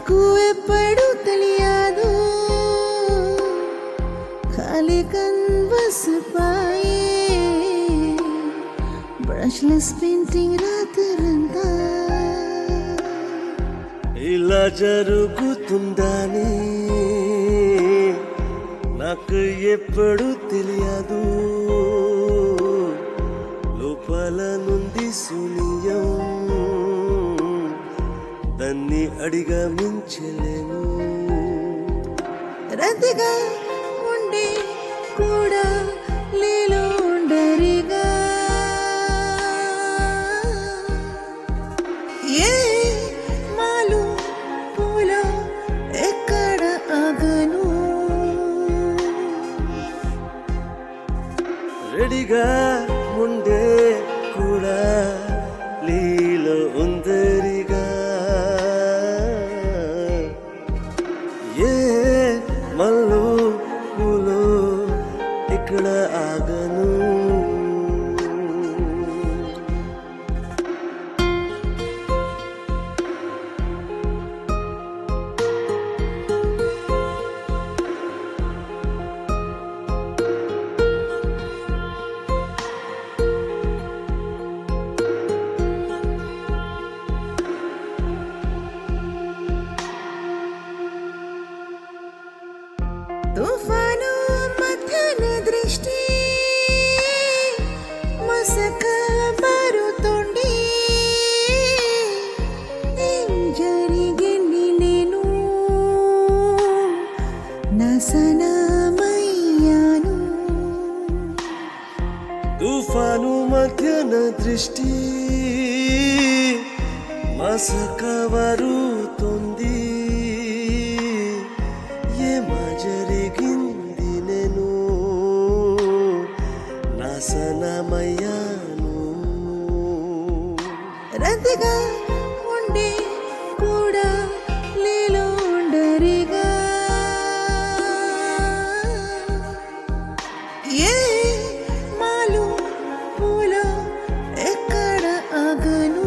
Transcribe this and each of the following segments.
నాకు ఎప్పుడు తెలియదు ఖాళీ కన్వస్ పాయే బ్రష్లెస్ పెయింటింగ్ రాత్రంతా ఇలా జరుగుతుందని నాకు ఎప్పుడు తెలియదు లోపల నుండి శూన్యం దాన్ని అడిగమించలేను రద్దీగా ఉండే కూడా లేలో ఉండరిగా ఏ మాలు పూల ఎక్కడ ఆగను రెడీగా ఉండే కూడా లీలో ఉందరిగా ఏ మల్లు పూలు ఇక్కడ ఆగను తుఫాను మధ్యన దృష్టి మసక బారుతోండి ఏం జరిగింది నేను నాశనమయ్యాను తుఫాను మధ్యన దృష్టి మసక వరుతుంది ఏమా జరిగింది నేను నాశనమయ్యాను రద్దీగా ఉండే కూడా లేలో ఉండరిగా ఏ మాలు పూల ఎక్కడ ఆగను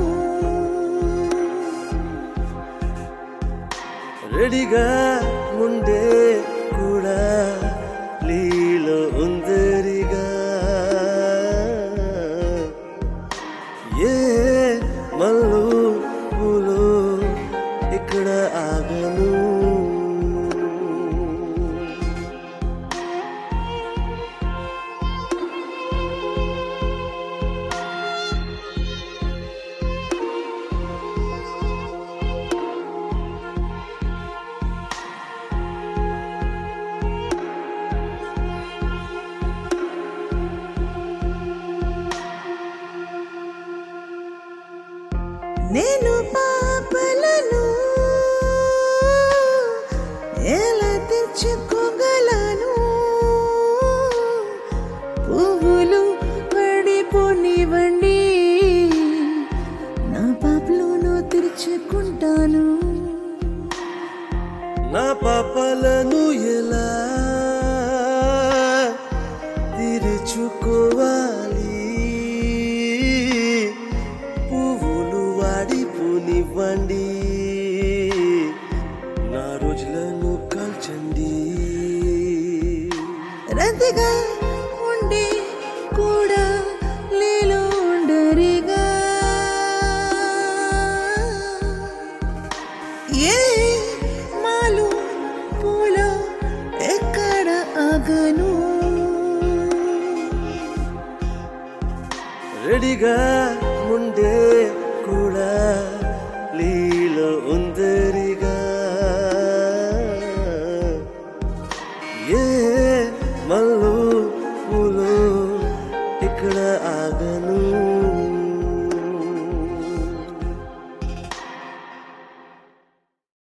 రెడీగా ఉండే కూడా లీలో ఉందరిగా ఏ మల్లు పూలు ఇక్కడ ఆగను నేను పాపలను ఎలా తెచ్చుకోగలను పువ్వులు పడిపోనివ్వండి నా పాపలను తెరుచుకుంటాను నా పాపాలను ఎలా తీర్చుకోవాలి పువ్వులు వాడిపోనివ్వండి నా రోజులను కాల్చండి రద్దీగా ఉండే కూడా లేలో ఉండరిగా ఏ మాలు పూల ఎక్కడ ఆగను రెడీగా ఉండే కూడా